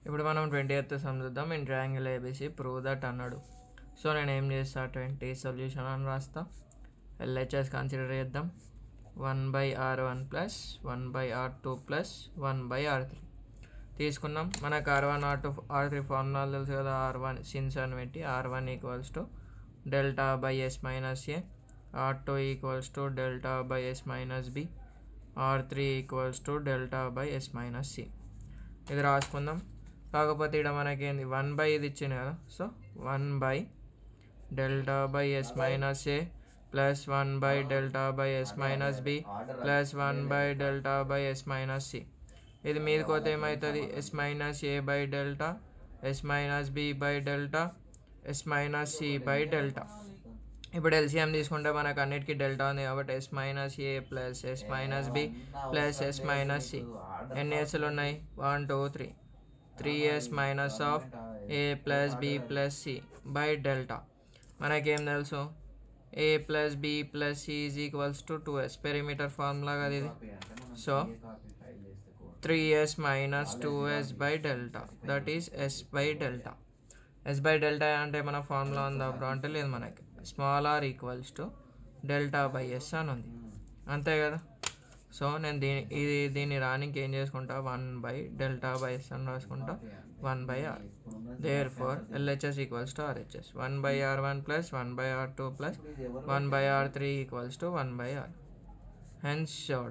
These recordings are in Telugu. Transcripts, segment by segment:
ఇప్పుడు మనం ట్వంటీ ఎయిత్ సమ్ చూద్దాం in triangle ABC prove that అన్నాడు సో నేను ఏం చేస్తా ట్వంటీ సొల్యూషన్ అని రాస్తా ఎల్హెచ్ఎస్ కన్సిడర్ చేద్దాం one by r one plus one by r two plus one by r three తీసుకున్నాం మనకు r one r two r three ఫార్ములాలు తెలుసు కదా ఆర్ వన్ సిన్స్ అని పెట్టి r one equals to delta by s minus a r two equals to delta by s minus B r three equals to delta by s minus c ఇది రాసుకుందాం కాకపోతే ఇక్కడ మనకేంది వన్ బై ఇది ఇచ్చింది కదా so one by delta by s minus a plus one by delta by s minus b plus one by delta by s minus c ఇది మీదకి పోతే ఏమవుతుంది s minus a by delta s minus b by delta s minus c by delta ఇప్పుడు ఎల్సిఎం తీసుకుంటే మనకు అన్నిటికీ డెల్టా ఉంది కాబట్టి s minus a plus s minus b plus s minus c ఎన్ని ఎస్లు ఉన్నాయి one two three three s minus of a plus b plus c by delta మనకేం తెలుసు a plus b plus c is equals to two s perimeter formula కదా ఇది so three s minus two s by delta that is s by delta s by delta అంటే మన ఫార్ములా ఉందా అప్పుడు అంటే లేదు మనకి small r equals to delta by s అని ఉంది అంతే కదా సో నేను దీని ఇది దీన్ని రానికి ఏం చేసుకుంటా one by delta by s అని రాసుకుంటా one by r therefore LHS equals to RHS one by r one plus one by r two plus one by r three equals to one by r hence showed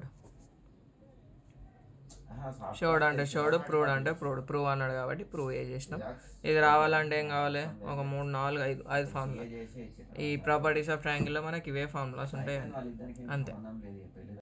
showed అంటే షోడ్ ప్రూవ్డ్ అంటే ప్రూవ్డ్ ప్రూవ్ అన్నాడు కాబట్టి ప్రూవ్ ఏ చేసినాం ఇది రావాలంటే ఏం కావాలి ఒక మూడు నాలుగు ఐదు ఐదు ఫార్ములా ఈ ప్రాపర్టీస్ ఆఫ్ ట్రయాంగిల్లో మనకి ఇవే ఫార్ములాస్ ఉంటాయి అంతే